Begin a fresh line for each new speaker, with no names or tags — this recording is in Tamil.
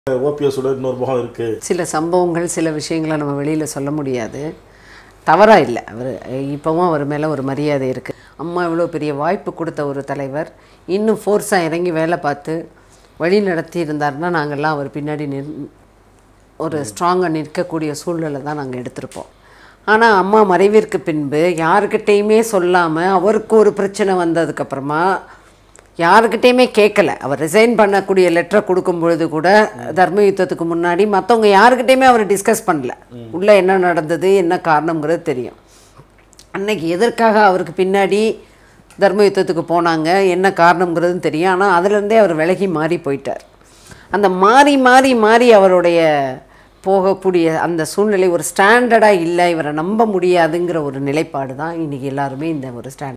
ஓபிஎஸோட இன்னொரு முகம் இருக்கு
சில சம்பவங்கள் சில விஷயங்களை நம்ம வெளியில் சொல்ல முடியாது தவறாக இல்லை அவர் இப்போவும் அவர் மேலே ஒரு மரியாதை இருக்குது அம்மா இவ்வளோ பெரிய வாய்ப்பு கொடுத்த ஒரு தலைவர் இன்னும் ஃபோர்ஸாக இறங்கி வேலை பார்த்து வழி நடத்தி இருந்தாருன்னா நாங்கள்லாம் அவர் பின்னாடி நிற் ஒரு ஸ்ட்ராங்காக நிற்கக்கூடிய சூழ்நிலை தான் நாங்கள் எடுத்திருப்போம் ஆனால் அம்மா மறைவிற்கு பின்பு யாருக்கிட்டேயுமே சொல்லாமல் அவருக்கு ஒரு பிரச்சனை வந்ததுக்கப்புறமா யாருக்கிட்டேயுமே கேட்கல அவர் ரிசைன் பண்ணக்கூடிய லெட்டரை கொடுக்கும் பொழுது கூட தர்ம யுத்தத்துக்கு முன்னாடி மற்றவங்க யாருக்கிட்டேயுமே அவர் டிஸ்கஸ் பண்ணல உள்ளே என்ன நடந்தது என்ன காரணங்கிறது தெரியும் அன்னைக்கு எதற்காக அவருக்கு பின்னாடி தர்ம யுத்தத்துக்கு போனாங்க என்ன காரணங்கிறதும் தெரியும் ஆனால் அதுலேருந்தே அவர் விலகி மாறி போயிட்டார் அந்த மாறி மாறி மாறி அவருடைய போகக்கூடிய அந்த சூழ்நிலை ஒரு ஸ்டாண்டர்டாக இல்லை இவரை நம்ப முடியாதுங்கிற ஒரு நிலைப்பாடு தான் இன்றைக்கி எல்லாருமே இந்த ஒரு ஸ்டாண்ட்